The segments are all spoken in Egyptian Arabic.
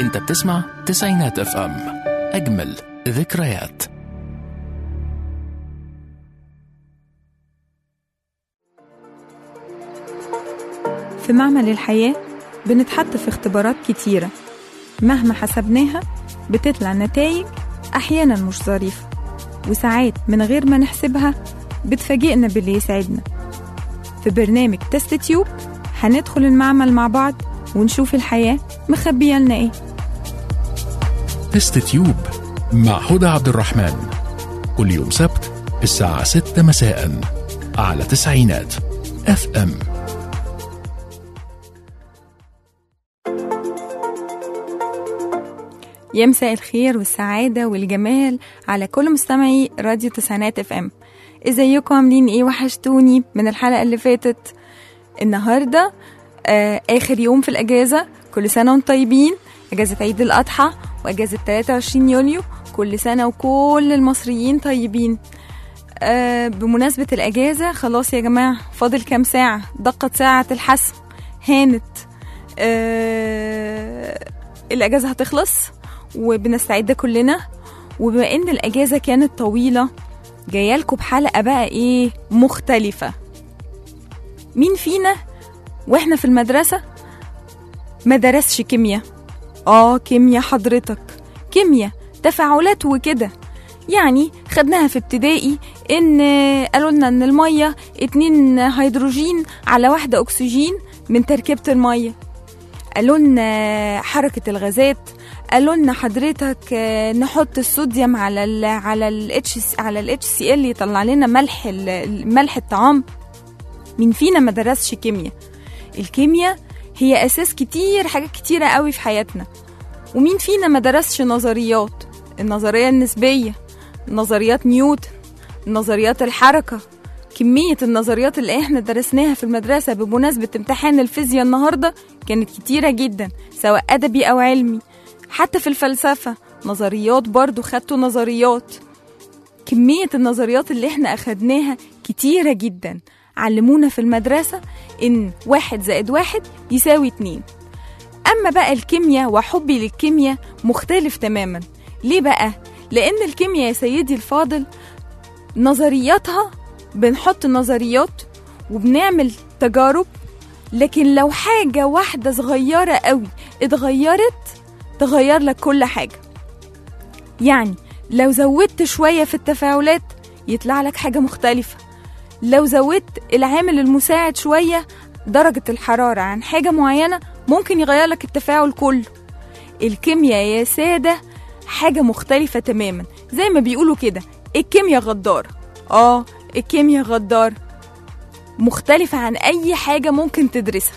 انت بتسمع تسعينات اف ام اجمل ذكريات في معمل الحياة بنتحط في اختبارات كتيرة مهما حسبناها بتطلع نتائج أحيانا مش ظريفة وساعات من غير ما نحسبها بتفاجئنا باللي يسعدنا في برنامج تست تيوب هندخل المعمل مع بعض ونشوف الحياة مخبية لنا ايه تست تيوب مع هدى عبد الرحمن كل يوم سبت الساعة 6 مساء على تسعينات اف ام يا مساء الخير والسعادة والجمال على كل مستمعي راديو تسعينات اف ام ازيكم عاملين ايه وحشتوني من الحلقة اللي فاتت النهاردة آه آخر يوم في الأجازة كل سنة وانتم طيبين أجازة عيد الأضحى وأجازة 23 يوليو كل سنة وكل المصريين طيبين آه بمناسبة الأجازة خلاص يا جماعة فاضل كام ساعة دقت ساعة الحسم هانت آه الأجازة هتخلص وبنستعد كلنا وبما إن الأجازة كانت طويلة جايالكوا بحلقة بقى إيه مختلفة مين فينا واحنا في المدرسة ما درسش كيمياء اه كيمياء حضرتك كيمياء تفاعلات وكده يعني خدناها في ابتدائي ان قالوا لنا ان المية اتنين هيدروجين على واحدة اكسجين من تركيبة المية قالوا لنا حركة الغازات قالوا لنا حضرتك آه، نحط الصوديوم على ال على ال H على ال HCl يطلع لنا ملح ال- ملح الطعام مين فينا ما درسش كيمياء الكيمياء هي اساس كتير حاجات كتيره قوي في حياتنا ومين فينا ما درسش نظريات النظريه النسبيه نظريات نيوتن نظريات الحركه كمية النظريات اللي احنا درسناها في المدرسة بمناسبة امتحان الفيزياء النهاردة كانت كتيرة جدا سواء أدبي أو علمي حتى في الفلسفة نظريات برضو خدتوا نظريات كمية النظريات اللي احنا أخدناها كتيرة جدا علمونا في المدرسة إن واحد زائد واحد يساوي اتنين أما بقى الكيمياء وحبي للكيمياء مختلف تماما ليه بقى؟ لأن الكيمياء يا سيدي الفاضل نظرياتها بنحط نظريات وبنعمل تجارب لكن لو حاجة واحدة صغيرة قوي اتغيرت تغير لك كل حاجة يعني لو زودت شوية في التفاعلات يطلع لك حاجة مختلفة لو زودت العامل المساعد شوية درجة الحرارة عن حاجة معينة ممكن يغير لك التفاعل كله الكيمياء يا سادة حاجة مختلفة تماما زي ما بيقولوا كده الكيمياء غدارة اه الكيمياء غدارة مختلفة عن أي حاجة ممكن تدرسها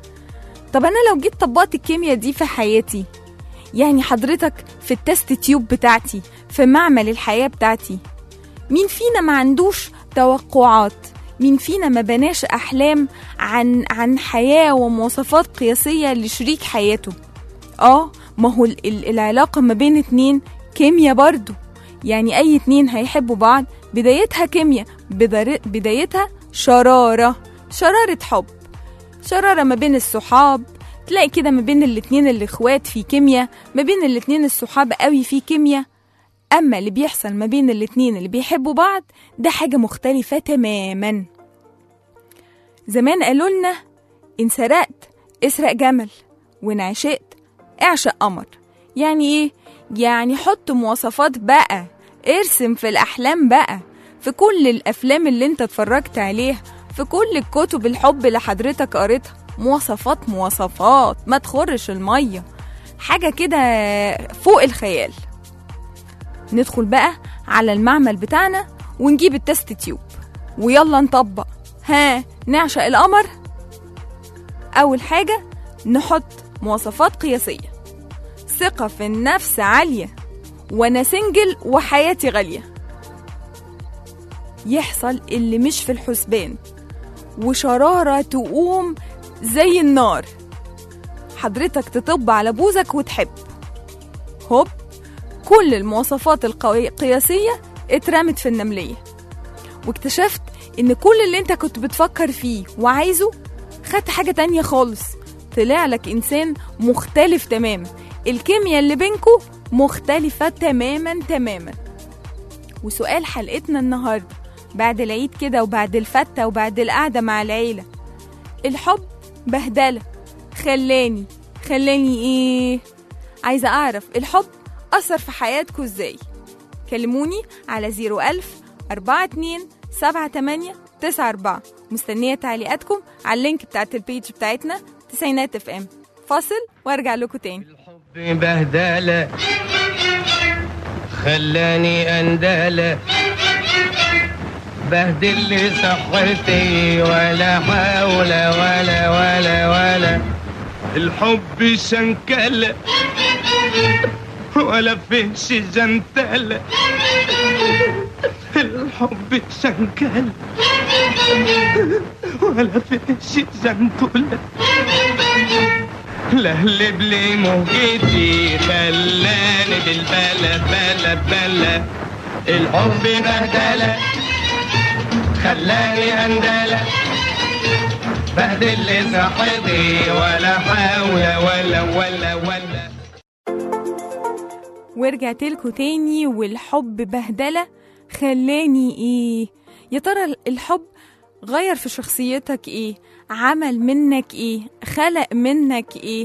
طب أنا لو جيت طبقت الكيمياء دي في حياتي يعني حضرتك في التست تيوب بتاعتي في معمل الحياة بتاعتي مين فينا ما عندوش توقعات مين فينا ما بناش أحلام عن عن حياة ومواصفات قياسية لشريك حياته اه ما هو ال- ال- العلاقة ما بين اتنين كيمياء برضو يعني أي اتنين هيحبوا بعض بدايتها كيمياء بدار- بدايتها شرارة شرارة حب شرارة ما بين الصحاب تلاقي كده ما بين الاتنين الاخوات في كيمياء ما بين الاتنين الصحاب قوي في كيمياء أما اللي بيحصل ما بين الاتنين اللي بيحبوا بعض ده حاجة مختلفة تماما زمان قالوا لنا إن سرقت اسرق جمل وإن عشقت اعشق قمر يعني إيه؟ يعني حط مواصفات بقى ارسم في الأحلام بقى في كل الأفلام اللي انت اتفرجت عليها في كل الكتب الحب اللي حضرتك قريتها مواصفات مواصفات ما تخرش المية حاجة كده فوق الخيال ندخل بقى على المعمل بتاعنا ونجيب التست تيوب ويلا نطبق ها نعشق القمر أول حاجة نحط مواصفات قياسية ثقة في النفس عالية وأنا سنجل وحياتي غالية يحصل اللي مش في الحسبان وشرارة تقوم زي النار حضرتك تطب على بوزك وتحب هوب كل المواصفات القياسية اترمت في النملية واكتشفت ان كل اللي انت كنت بتفكر فيه وعايزه خدت حاجة تانية خالص طلع لك انسان مختلف تماما الكيمياء اللي بينكو مختلفة تماما تماما وسؤال حلقتنا النهاردة بعد العيد كده وبعد الفتة وبعد القعدة مع العيلة الحب بهدلة خلاني خلاني ايه عايزة اعرف الحب أثر في حياتكو ازاي كلموني على 01000 42 78 94 مستنية تعليقاتكم على اللينك بتاعت البيج بتاعتنا تسعينات اف ام فاصل وارجع لكم تاني الحب بهدلة خلاني أندلة بهدل لي صحتي ولا حول ولا ولا ولا الحب شنكلة ولا فيش جنتلة الحب شنكلة ولا فيش جنتلة لهلب لي موجتي خلاني بالبلا بلا بلا الحب بهدلة خلاني أندلة بهدل لي صحتي ولا حول ولا ولا ولا ورجعت لكم تاني والحب بهدلة خلاني ايه يا ترى الحب غير في شخصيتك ايه عمل منك ايه خلق منك ايه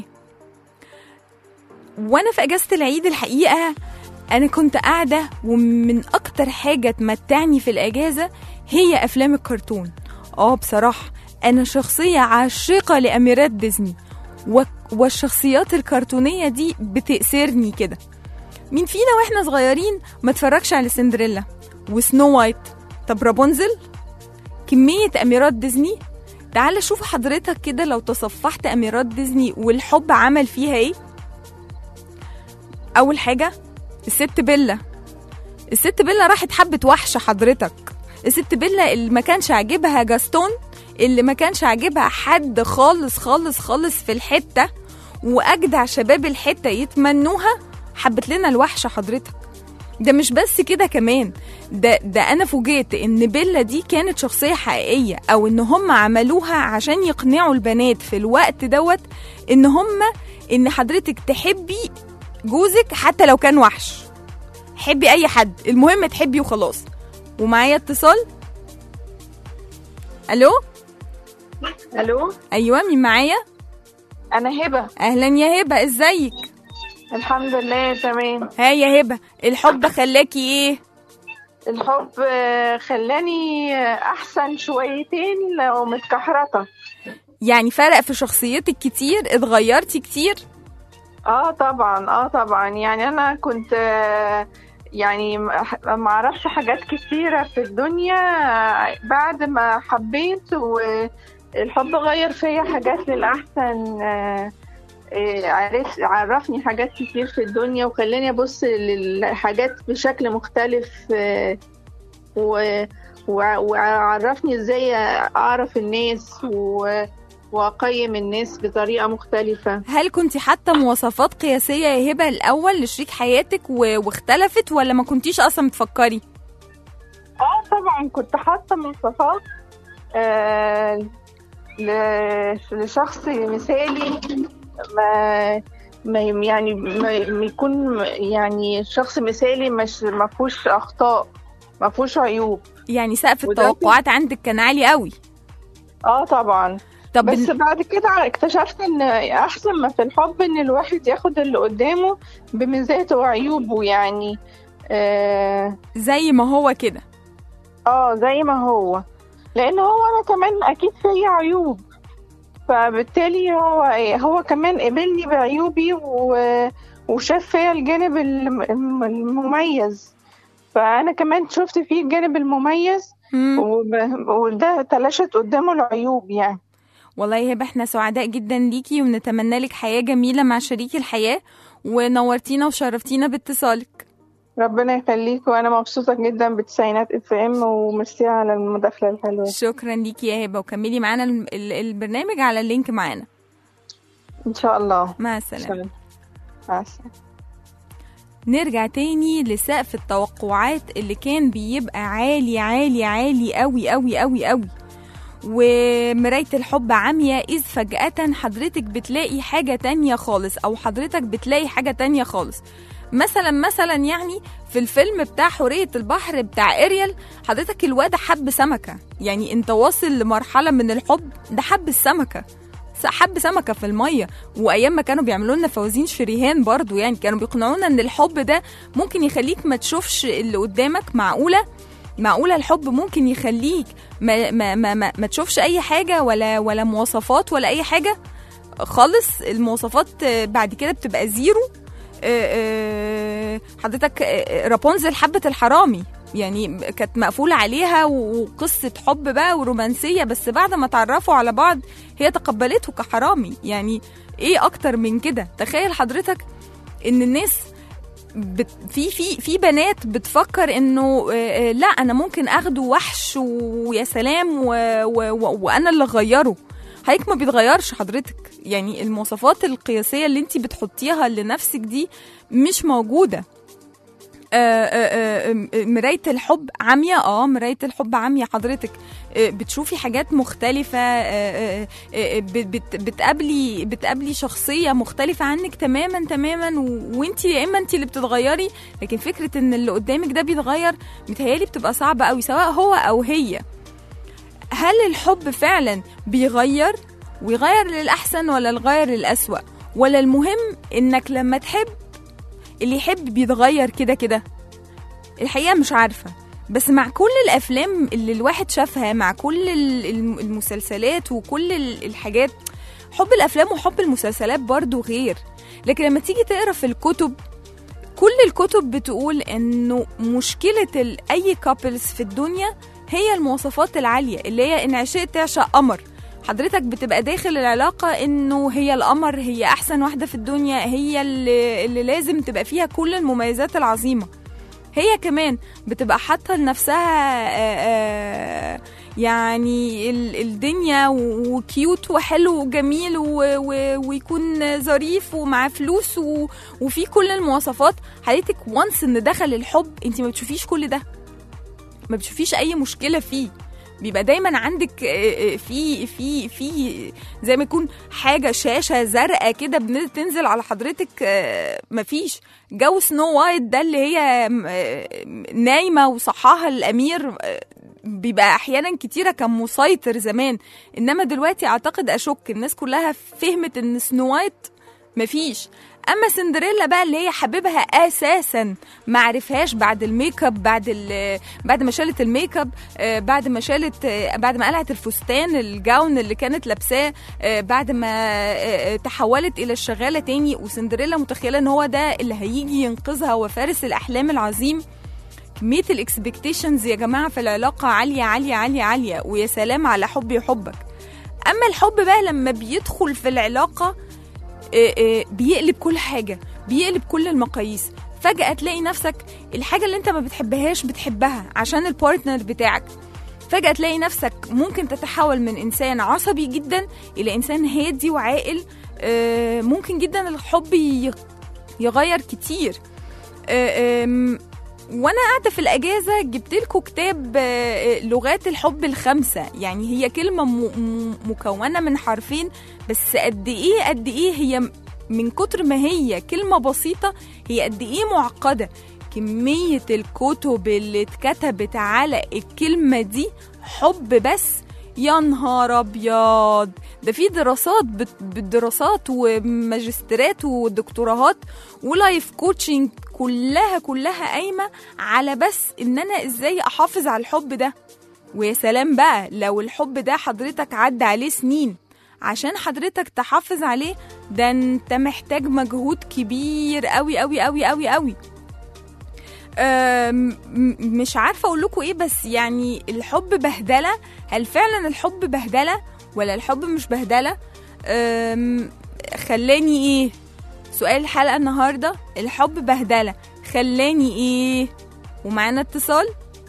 وانا في اجازة العيد الحقيقة انا كنت قاعدة ومن اكتر حاجة تمتعني في الاجازة هي افلام الكرتون اه بصراحة انا شخصية عاشقة لاميرات ديزني و- والشخصيات الكرتونية دي بتأسرني كده مين فينا واحنا صغيرين ما اتفرجش على سندريلا وسنو وايت طب رابونزل كمية أميرات ديزني تعال شوف حضرتك كده لو تصفحت أميرات ديزني والحب عمل فيها ايه أول حاجة الست بيلا الست بيلا راحت حبت وحش حضرتك الست بيلا اللي ما كانش عاجبها جاستون اللي ما كانش عاجبها حد خالص خالص خالص في الحتة وأجدع شباب الحتة يتمنوها حبت لنا الوحشة حضرتك ده مش بس كده كمان ده ده انا فوجئت ان بيلا دي كانت شخصيه حقيقيه او ان هم عملوها عشان يقنعوا البنات في الوقت دوت ان هم ان حضرتك تحبي جوزك حتى لو كان وحش حبي اي حد المهم تحبي وخلاص ومعايا اتصال الو الو ايوه مين معايا انا هبه اهلا يا هبه ازيك الحمد لله تمام ها يا هبه الحب خلاكي ايه الحب آه، خلاني آه، احسن شويتين لو متكحرطه يعني فرق في شخصيتك كتير اتغيرتي كتير اه طبعا اه طبعا يعني انا كنت آه، يعني ما ما اعرفش حاجات كتيره في الدنيا آه، بعد ما حبيت والحب غير فيا حاجات للاحسن آه، آه، عرف عرفني حاجات كتير في الدنيا وخلاني ابص للحاجات بشكل مختلف آه، و وع- وعرفني ازاي اعرف الناس و... واقيم الناس بطريقه مختلفه هل كنت حاطه مواصفات قياسيه يا هبه الاول لشريك حياتك و... واختلفت ولا ما كنتيش اصلا بتفكري اه طبعا كنت حاطه مواصفات آه ل- لشخص مثالي ما ما يعني ما ما يكون يعني شخص مثالي مش ما فيهوش اخطاء ما فيهوش عيوب يعني سقف وده التوقعات عندك كان عالي قوي اه طبعا طب بس بن- بعد كده اكتشفت ان احسن ما في الحب ان الواحد ياخد اللي قدامه بميزاته وعيوبه يعني آه, زي ما هو كده اه زي ما هو لان هو انا كمان اكيد فيا عيوب فبالتالي هو هو كمان قبلني بعيوبي و... وشاف فيا الجانب الم- الم- المميز فانا كمان شفت فيه الجانب المميز مم. وب... وده تلاشت قدامه العيوب يعني والله يا هبه احنا سعداء جدا ليكي ونتمنى لك حياه جميله مع شريك الحياه ونورتينا وشرفتينا باتصالك ربنا يخليك وانا مبسوطه جدا بتسعينات اف ام وميرسي على المداخله الحلوه شكرا ليكي يا هبه وكملي معانا الم- ال- البرنامج على اللينك معانا ان شاء الله مع السلامه سلام. مع السلامه نرجع تاني لسقف التوقعات اللي كان بيبقى عالي عالي عالي قوي قوي قوي قوي ومراية الحب عامية إذ فجأة حضرتك بتلاقي حاجة تانية خالص أو حضرتك بتلاقي حاجة تانية خالص مثلا مثلا يعني في الفيلم بتاع حورية البحر بتاع اريال حضرتك الواد حب سمكة يعني انت واصل لمرحلة من الحب ده حب السمكة س- حب سمكة في المية وأيام ما كانوا بيعملوا لنا فوازين شريهان برضو يعني كانوا بيقنعونا إن الحب ده ممكن يخليك ما تشوفش اللي قدامك معقولة معقولة الحب ممكن يخليك ما, ما, ما, ما, ما تشوفش أي حاجة ولا ولا مواصفات ولا أي حاجة خالص المواصفات آه، بعد كده بتبقى زيرو آه، آه، حضرتك آه، رابونزل حبة الحرامي يعني كانت مقفولة عليها وقصة حب بقى ورومانسية بس بعد ما تعرفوا على بعض هي تقبلته كحرامي يعني ايه اكتر من كده تخيل حضرتك ان الناس بت في في في بنات بتفكر انه آه، آه، لا انا ممكن اخده وحش ويا سلام و و و وانا اللي اغيره هيك ما بيتغيرش حضرتك يعني المواصفات القياسيه اللي انت بتحطيها لنفسك دي مش موجوده آه، آه، آه، آه، مراية الحب عامية اه مراية الحب عامية حضرتك آه، بتشوفي حاجات مختلفة آه، آه، آه، بت- بت- بتقابلي بتقابلي شخصية مختلفة عنك تماما تماما و- وانتي يا اما انتي اللي بتتغيري لكن فكرة ان اللي قدامك ده بيتغير متهيالي بتبقى صعبة قوي سواء هو او هي هل الحب فعلا بيغير ويغير للأحسن ولا يغير للأسوأ ولا المهم انك لما تحب اللي يحب بيتغير كده كده الحقيقة مش عارفة بس مع كل الأفلام اللي الواحد شافها مع كل ال- الم- المسلسلات وكل ال- الحاجات حب الأفلام وحب المسلسلات برضو غير لكن لما تيجي تقرا في الكتب كل الكتب بتقول انه مشكلة ال- اي كابلز في الدنيا هي المواصفات العالية اللي هي ان عشقت تعشق قمر حضرتك بتبقى داخل العلاقة انه هي القمر هي احسن واحدة في الدنيا هي اللي, اللي لازم تبقى فيها كل المميزات العظيمة هي كمان بتبقى حاطة لنفسها آه، آه، يعني ال- الدنيا و- وكيوت وحلو وجميل و- و- ويكون ظريف ومعاه فلوس و- وفي كل المواصفات حضرتك وانس ان دخل الحب انت ما بتشوفيش كل ده ما بتشوفيش اي مشكله فيه بيبقى دايما عندك آه، آه، في في في زي ما يكون حاجه شاشه زرقاء كده بتنزل على حضرتك آه، مفيش جو سنو وايت ده اللي هي آه، نايمه وصحاها الامير آه، بيبقى احيانا كتيره كان مسيطر زمان انما دلوقتي اعتقد اشك الناس كلها فهمت ان سنو وايت مفيش اما سندريلا بقى اللي هي حبيبها اساسا ما عرفهاش بعد الميك اب بعد ال- بعد ما شالت الميك اب آه، بعد ما شالت آه، بعد ما قلعت الفستان الجاون اللي كانت لابساه آه، بعد ما آه، آه، تحولت الى الشغاله تاني وسندريلا متخيله ان هو ده اللي هيجي ينقذها وفارس الاحلام العظيم كمية الاكسبكتيشنز يا جماعة في العلاقة عالية عالية عالية عالية ويا سلام على حبي وحبك أما الحب بقى لما بيدخل في العلاقة آه، آه، بيقلب كل حاجة بيقلب كل المقاييس فجأة تلاقي نفسك الحاجة اللي انت ما بتحبهاش بتحبها عشان البارتنر بتاعك فجأة تلاقي نفسك ممكن تتحول من إنسان عصبي جدا إلى إنسان هادي وعاقل آه، ممكن جدا الحب ي- يغير كتير آه، آم، وانا قاعده في الاجازه جبت لكم كتاب آه، لغات الحب الخمسه يعني هي كلمه م- م- مكونه من حرفين بس قد ايه قد ايه هي من كتر ما هي كلمه بسيطه هي قد ايه معقده كميه الكتب اللي اتكتبت على الكلمه دي حب بس يا نهار ابيض ده في دراسات بت- بدراسات وماجستيرات ودكتوراهات ولايف كوتشنج كلها كلها قايمه على بس ان انا ازاي احافظ على الحب ده ويا سلام بقى لو الحب ده حضرتك عدى عليه سنين عشان حضرتك تحافظ عليه ده انت محتاج مجهود كبير قوي قوي قوي قوي قوي أم، م- مش عارفه اقول لكم ايه بس يعني الحب بهدله هل فعلا الحب بهدله ولا الحب مش بهدله أم، خلاني ايه سؤال الحلقه النهارده الحب بهدله خلاني ايه ومعانا اتصال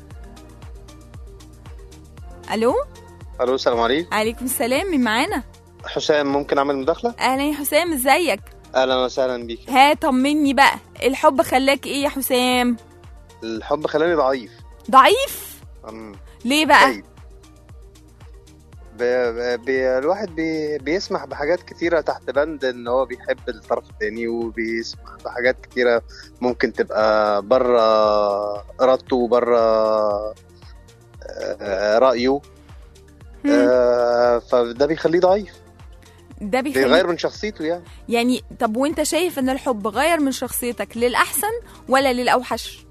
الو الو السلام عليكم عليكم السلام مين معانا حسام ممكن اعمل مداخله اهلا يا حسام ازيك اهلا وسهلا بيك ها طمني بقى الحب خلاك ايه يا حسام الحب خلاني ضعيف ضعيف أم، ليه بقى طيب ب... ب... الواحد بي... بيسمح بحاجات كتيرة تحت بند ان هو بيحب الطرف التاني وبيسمح بحاجات كتيرة ممكن تبقى بره ارادته وبره آه، رأيه مم. آه، فده بيخليه ضعيف ده بيخلي بيغير من شخصيته يعني يعني طب وانت شايف ان الحب غير من شخصيتك للاحسن ولا للاوحش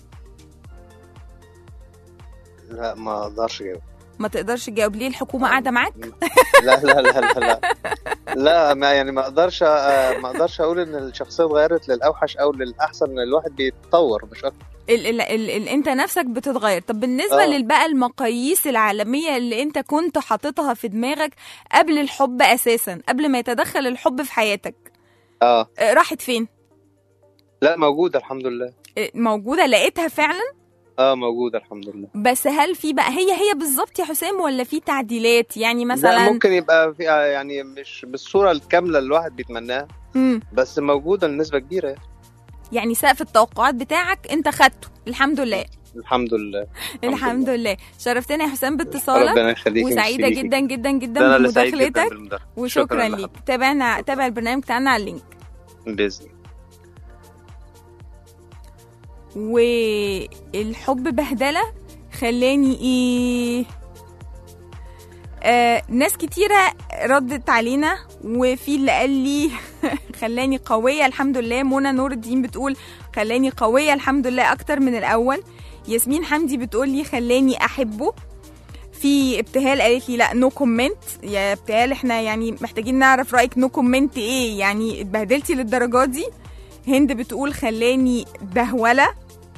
لا ما اقدرش اجاوب ما تقدرش تجاوب ليه الحكومه قاعده معاك لا لا لا لا لا لا ما يعني ما اقدرش آه، ما اقدرش اقول ان الشخصيه اتغيرت للاوحش او للاحسن ان الواحد بيتطور مش اكتر ال ال ال ال انت نفسك بتتغير طب بالنسبه آه. للبقى المقاييس العالميه اللي انت كنت حاططها في دماغك قبل الحب اساسا قبل ما يتدخل الحب في حياتك اه آه، راحت فين لا موجوده الحمد لله آه، موجوده لقيتها فعلا اه موجوده الحمد لله بس هل في بقى هي هي بالظبط يا حسام ولا في تعديلات يعني لا مثلا ممكن يبقى في آه، يعني مش بالصوره الكامله اللي الواحد بيتمناها مم. بس موجوده لنسبه كبيره يعني. يعني سقف التوقعات بتاعك انت خدته الحمد لله الحمد لله الحمد لله شرفتنا يا حسام باتصالك ربنا يخليك وسعيده ويخليكي. جدا جدا جدا ده انا اللي سعيد جدا بمداخلتك بالمداخله وشكرا شكراً ليك تابعنا تابع البرنامج بتاعنا على اللينك باذن الله. والحب بهدله خلاني ايه آه ناس كتيرة ردت علينا وفي اللي قال لي خلاني قوية الحمد لله منى نور الدين بتقول خلاني قوية الحمد لله أكتر من الأول ياسمين حمدي بتقول لي خلاني أحبه في ابتهال قالت لي لا نو كومنت يا ابتهال احنا يعني محتاجين نعرف رأيك نو كومنت ايه يعني اتبهدلتي للدرجة دي هند بتقول خلاني بهولة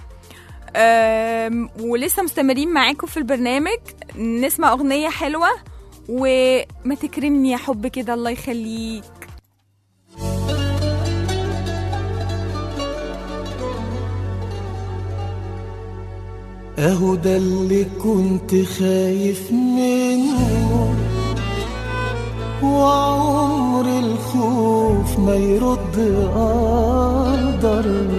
أم، ولسه مستمرين معاكم في البرنامج نسمع أغنية حلوة وما تكرمني يا حب كده الله يخليك اهو ده اللي كنت خايف منه وعمر الخوف ما يرد قدر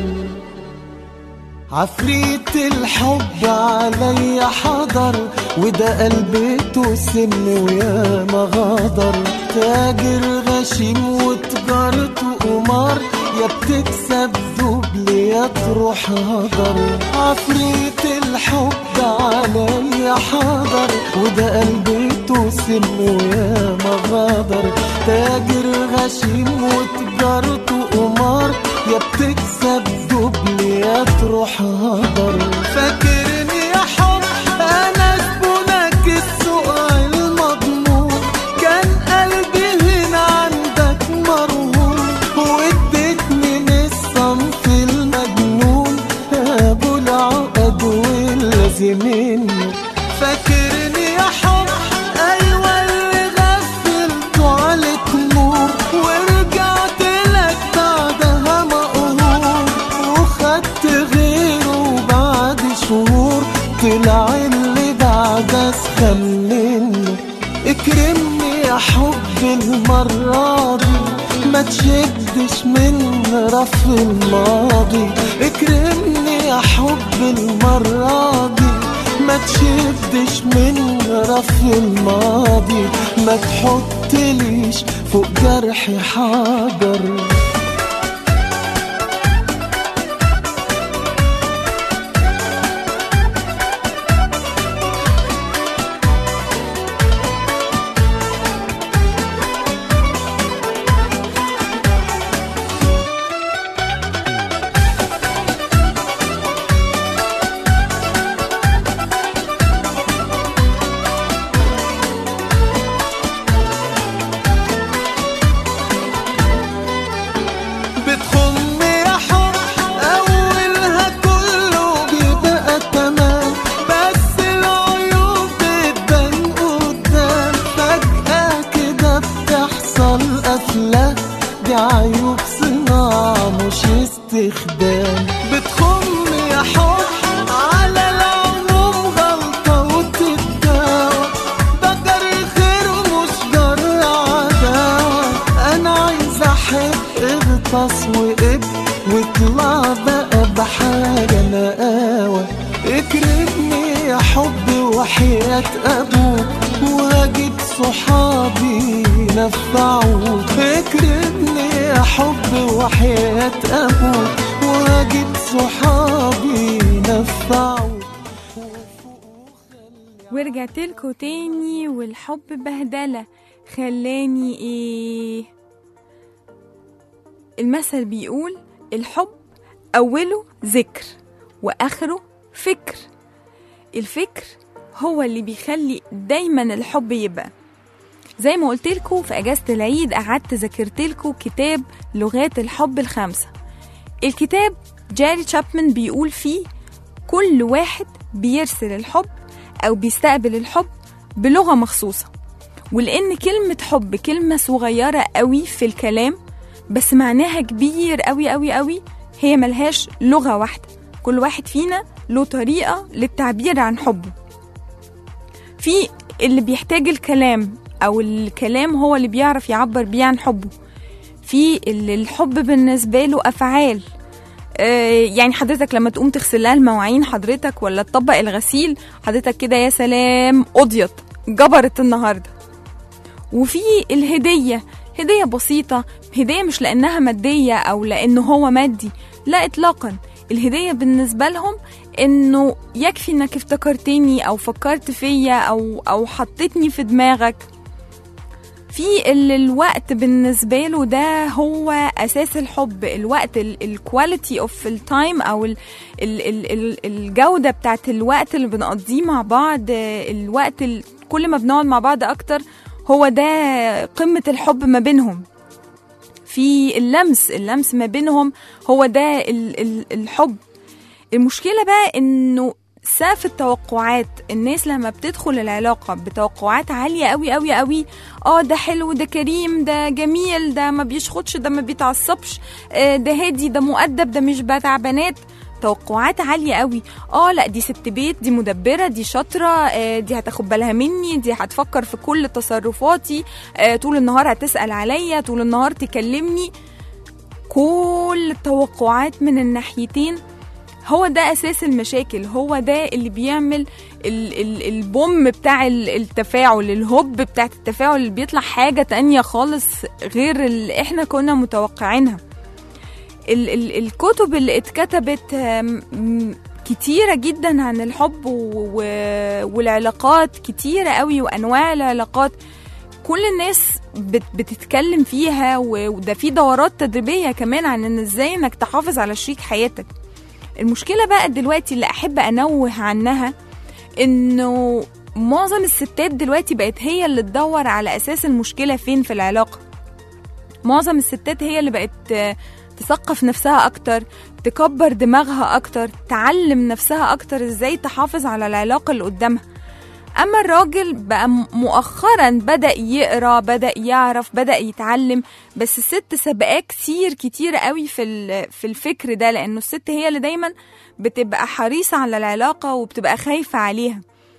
عفريت الحب عليا حضر وده قلبته سم ويا ما غدر تاجر غشيم وتجارته قمار يا بتكسب دبل يا تروح هدر عفريت الحب عليا حضر وده قلبته سم ويا ما غدر تاجر غشيم وتجارته قمار يا بتكسب دبل يا تروح هدر فاكرني يا حب انا زبونك السوق المضمون كان قلبي هنا عندك مرهون واديتني من الصنف المجنون ابو العقد واللازمين فاكرني يا حب ايوه اللي غفلته عليك نور ورجعت لك بعدها مقهور وخدت غيره بعد شهور طلع اللي بعد اسخن منه اكرمني يا حب المرة دي ما تشدش من رف الماضي اكرمني يا حب المرة دي ما تشدش من رف الماضي ما تحطليش فوق جرحي حجر بتخم يا حب اولها كله بيبقى تمام بس العيوب بتبان قدام فجأة كده بتحصل قفلة دي عيوب صناعة مش استخدام بتخم يا حب على العموم غلطة وتتداوى ده جري خير مش جرى عداوة أنا عايز أحب اغطس وقب واطلع بقى بحاجة نقاوة اكرمني يا حب وحياة أبوك وهجد صحابي نفعوا اكرمني يا حب وحياة أبوك وهجد صحابي نفعوا ورجعت لكم تاني والحب بهدلة خلاني ايه المثل بيقول الحب أوله ذكر وآخره فكر الفكر هو اللي بيخلي دايما الحب يبقى زي ما قلت لكم في اجازه العيد قعدت ذاكرت لكم كتاب لغات الحب الخمسه الكتاب جاري تشابمان بيقول فيه كل واحد بيرسل الحب او بيستقبل الحب بلغه مخصوصه ولان كلمه حب كلمه صغيره قوي في الكلام بس معناها كبير قوي قوي قوي هي ملهاش لغه واحده كل واحد فينا له طريقه للتعبير عن حبه في اللي بيحتاج الكلام او الكلام هو اللي بيعرف يعبر بيه عن حبه في اللي الحب بالنسبه له افعال آه، يعني حضرتك لما تقوم تغسل لها المواعين حضرتك ولا تطبق الغسيل حضرتك كده يا سلام قضيت جبرت النهارده وفي الهديه هديه بسيطه هديه مش لانها ماديه او لانه هو مادي لا اطلاقا الهديه بالنسبه لهم انه يكفي انك افتكرتني او فكرت فيا او او حطيتني في دماغك في اللي الوقت بالنسبة له ده هو أساس الحب الوقت الكواليتي اوف التايم أو ال ال ال ال الجودة بتاعت الوقت اللي بنقضيه مع بعض آه، الوقت ال- كل ما بنقعد مع بعض أكتر هو ده قمة الحب ما بينهم في اللمس اللمس ما بينهم هو ده ال ال الحب المشكلة بقى انه سقف التوقعات الناس لما بتدخل العلاقة بتوقعات عالية قوي قوي قوي اه ده حلو ده كريم ده جميل ده ما بيشخطش ده ما بيتعصبش آه، ده هادي ده مؤدب ده مش بتاع بنات توقعات عالية قوي اه لا دي ست بيت دي مدبرة دي شاطرة آه، دي هتاخد بالها مني دي هتفكر في كل تصرفاتي آه، طول النهار هتسأل عليا طول النهار تكلمني كل التوقعات من الناحيتين هو ده اساس المشاكل هو ده اللي بيعمل ال ال البوم بتاع ال- التفاعل الهوب بتاعت التفاعل اللي بيطلع حاجة تانية خالص غير اللي احنا كنا متوقعينها ال ال الكتب اللي اتكتبت آم، م- كتيرة جدا عن الحب و- و- والعلاقات كتيرة قوي وأنواع العلاقات كل الناس بت بتتكلم فيها و- وده في دورات تدريبية كمان عن ان ازاي انك تحافظ على شريك حياتك المشكلة بقى دلوقتي اللي أحب أنوه عنها إنه معظم الستات دلوقتي بقت هي اللي تدور على أساس المشكلة فين في العلاقة معظم الستات هي اللي بقت آه، تثقف نفسها أكتر تكبر دماغها أكتر تعلم نفسها أكتر إزاي تحافظ على العلاقة اللي قدامها أما الراجل بقى م- مؤخرا بدأ يقرأ بدأ يعرف بدأ يتعلم بس الست سبقاه كتير كتير قوي في ال- في الفكر ده لأنه الست هي اللي دايما بتبقى حريصة على العلاقة وبتبقى خايفة عليها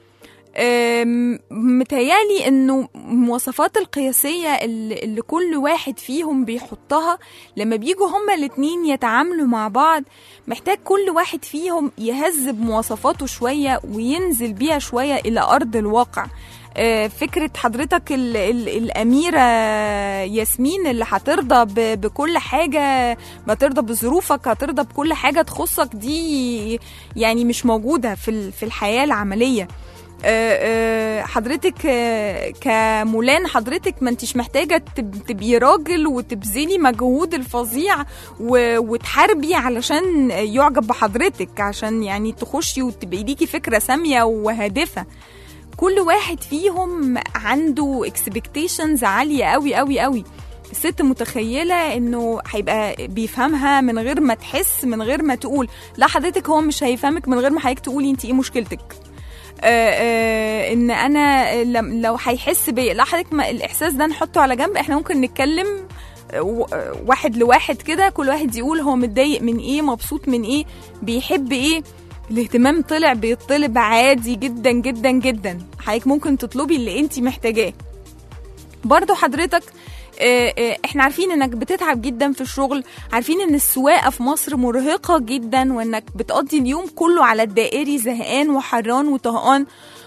أم، متهيالي انه المواصفات القياسية اللي اللي كل واحد فيهم بيحطها لما بيجوا هما الاتنين يتعاملوا مع بعض محتاج كل واحد فيهم يهذب مواصفاته شوية وينزل بيها شوية إلى أرض الواقع آه، فكرة حضرتك ال ال الأميرة ياسمين اللي هترضى ب- بكل حاجة هترضى بظروفك هترضى بكل حاجة تخصك دي يعني مش موجودة في ال- في الحياة العملية آه، آه، حضرتك آه، كمولان حضرتك ما انتش محتاجة تب- تبقي راجل وتبذلي مجهود الفظيع و- وتحاربي علشان يعجب بحضرتك عشان يعني تخشي وتبقي ليكي فكرة سامية وهادفة كل واحد فيهم عنده expectations عالية قوي قوي قوي الست متخيلة انه هيبقى بيفهمها من غير ما تحس من غير ما تقول لا حضرتك هو مش هيفهمك من غير ما حضرتك تقولي انت ايه مشكلتك آه آه ان انا لم- لو هيحس بيا لا حضرتك ما- الاحساس ده نحطه على جنب احنا ممكن نتكلم آه، و- آه، واحد لواحد كده كل واحد يقول هو متضايق من ايه مبسوط من ايه بيحب ايه الاهتمام طلع بيطلب عادي جدا جدا جدا حضرتك ممكن تطلبي اللي انت محتاجاه برضو حضرتك آه، آه، احنا عارفين انك بتتعب جدا في الشغل عارفين ان السواقه في مصر مرهقه جدا وانك بتقضي اليوم كله على الدائري زهقان وحران وطهقان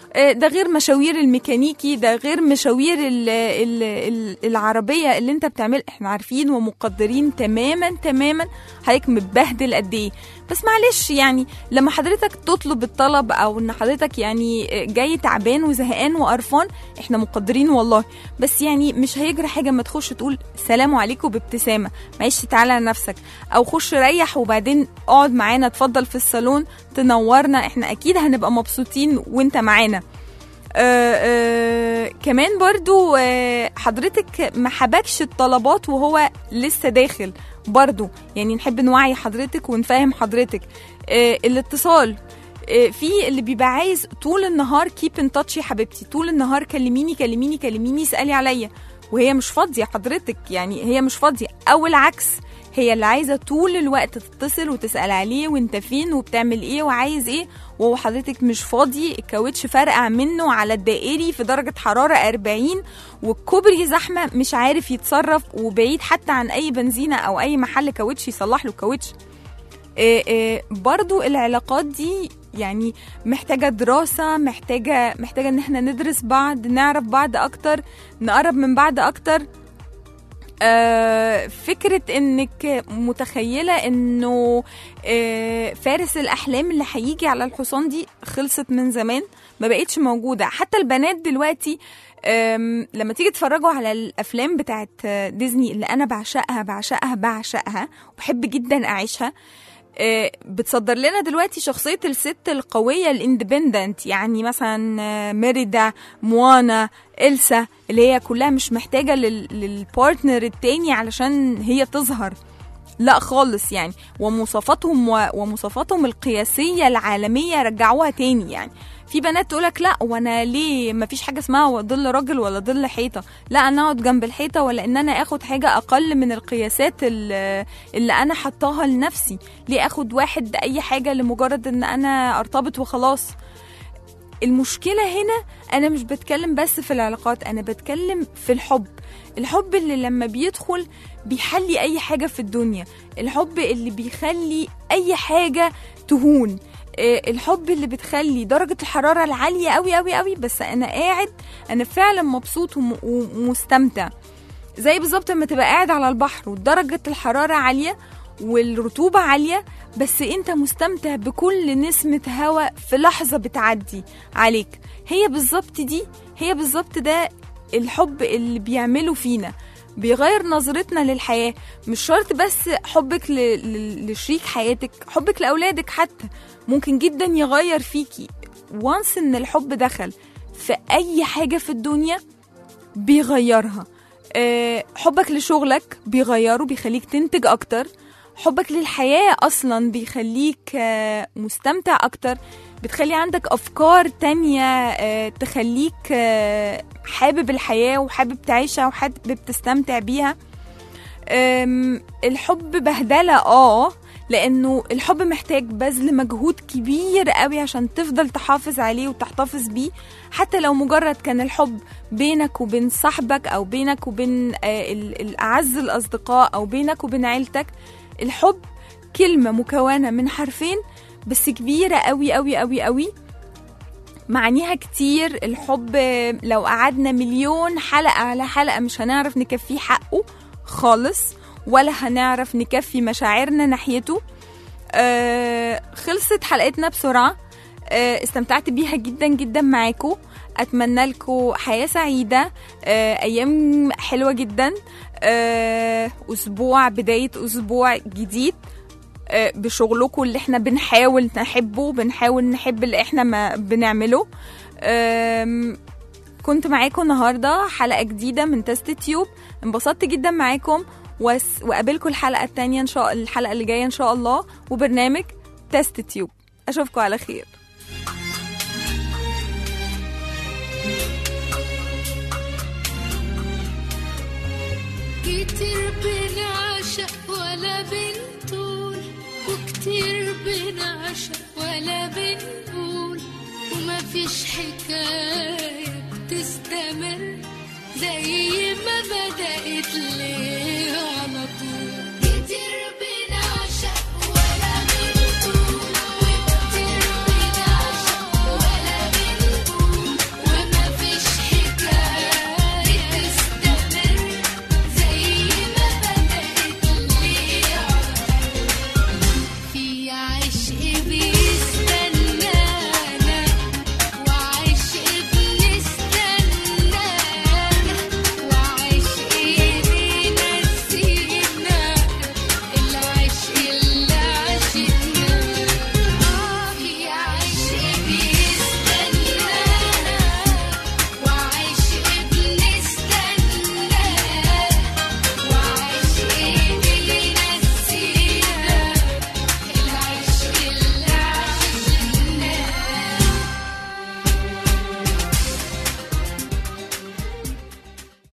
آه، ده غير مشاوير الميكانيكي ده غير مشاوير ال ال ال العربيه اللي انت بتعمل احنا عارفين ومقدرين تماما تماما حضرتك متبهدل قد ايه بس معلش يعني لما حضرتك تطلب الطلب او ان حضرتك يعني جاي تعبان وزهقان وقرفان احنا مقدرين والله بس يعني مش هيجرى حاجه ما تخش تقول سلام عليكم بابتسامه معلش تعالى على نفسك او خش ريح وبعدين اقعد معانا اتفضل في الصالون تنورنا احنا اكيد هنبقى مبسوطين وانت معانا آه آه كمان برضو آه حضرتك ما حبكش الطلبات وهو لسه داخل برضو يعني نحب نوعي حضرتك ونفهم حضرتك آه الاتصال آه، في اللي بيبقى عايز طول النهار كيب ان تاتش يا حبيبتي طول النهار كلميني كلميني كلميني اسالي عليا وهي مش فاضيه حضرتك يعني هي مش فاضيه او العكس هي اللي عايزه طول الوقت تتصل وتسال عليه وانت فين وبتعمل ايه وعايز ايه وهو حضرتك مش فاضي الكاوتش فرقع منه على الدائري في درجه حراره 40 والكوبري زحمه مش عارف يتصرف وبعيد حتى عن اي بنزينه او اي محل كاوتش يصلح له الكاوتش إيه إيه برضو العلاقات دي يعني محتاجة دراسة محتاجة محتاجة ان احنا ندرس بعض نعرف بعض اكتر نقرب من بعض اكتر آه، فكرة انك متخيلة انه آه، فارس الاحلام اللي هيجي على الحصان دي خلصت من زمان ما بقتش موجودة حتى البنات دلوقتي آم، لما تيجي تتفرجوا على الافلام بتاعت آه، ديزني اللي انا بعشقها بعشقها بعشقها وبحب جدا اعيشها آه، بتصدر لنا دلوقتي شخصية الست القوية الاندبندنت يعني مثلا آه، ميريدا موانا إلسا اللي هي كلها مش محتاجة لل- للبارتنر التاني علشان هي تظهر لا خالص يعني ومواصفاتهم و- ومواصفاتهم القياسية العالمية رجعوها تاني يعني في بنات تقولك لا وانا ليه ما فيش حاجه اسمها ظل راجل ولا ظل حيطه لا انا اقعد جنب الحيطه ولا ان انا اخد حاجه اقل من القياسات ال- اللي انا حطاها لنفسي ليه اخد واحد اي حاجه لمجرد ان انا ارتبط وخلاص المشكله هنا انا مش بتكلم بس في العلاقات انا بتكلم في الحب الحب اللي لما بيدخل بيحلي اي حاجه في الدنيا الحب اللي بيخلي اي حاجه تهون آه، الحب اللي بتخلي درجة الحرارة العالية قوي قوي قوي بس أنا قاعد أنا فعلا مبسوط وم- ومستمتع زي بالظبط لما تبقى قاعد على البحر ودرجة الحرارة عالية والرطوبة عالية بس انت مستمتع بكل نسمة هواء في لحظة بتعدي عليك هي بالظبط دي هي بالظبط ده الحب اللي بيعمله فينا بيغير نظرتنا للحياة مش شرط بس حبك ل... ل... لشريك حياتك حبك لأولادك حتى ممكن جدا يغير فيكي وانس ان الحب دخل في أي حاجة في الدنيا بيغيرها آه، حبك لشغلك بيغيره بيخليك تنتج أكتر حبك للحياة أصلا بيخليك آه، مستمتع أكتر بتخلي عندك أفكار تانية آه، تخليك آه، حابب الحياة وحابب تعيشها وحابب تستمتع بيها أم، الحب بهدلة اه لانه الحب محتاج بذل مجهود كبير قوي عشان تفضل تحافظ عليه وتحتفظ بيه حتى لو مجرد كان الحب بينك وبين صاحبك او بينك وبين آه، ال- الاعز الاصدقاء او بينك وبين عيلتك الحب كلمة مكونة من حرفين بس كبيرة قوي قوي قوي قوي معانيها كتير الحب لو قعدنا مليون حلقة على حلقة مش هنعرف نكفيه حقه خالص ولا هنعرف نكفي مشاعرنا ناحيته آه خلصت حلقتنا بسرعة آه استمتعت بيها جدا جدا معاكم أتمنى لكم حياة سعيدة آه أيام حلوة جدا آه أسبوع بداية أسبوع جديد آه، بشغلكم اللي احنا بنحاول نحبه بنحاول نحب اللي احنا ما بنعمله آم، كنت معاكم النهارده حلقه جديده من تست تيوب انبسطت جدا معاكم وس- وقابلكم الحلقه التانية ان شاء الحلقه اللي جايه ان شاء الله وبرنامج تست تيوب اشوفكم على خير كتير بنعشق ولا بنطول وكتير بنعشق ولا بنقول وما فيش حكاية بتستمر زي ما بدأت ليه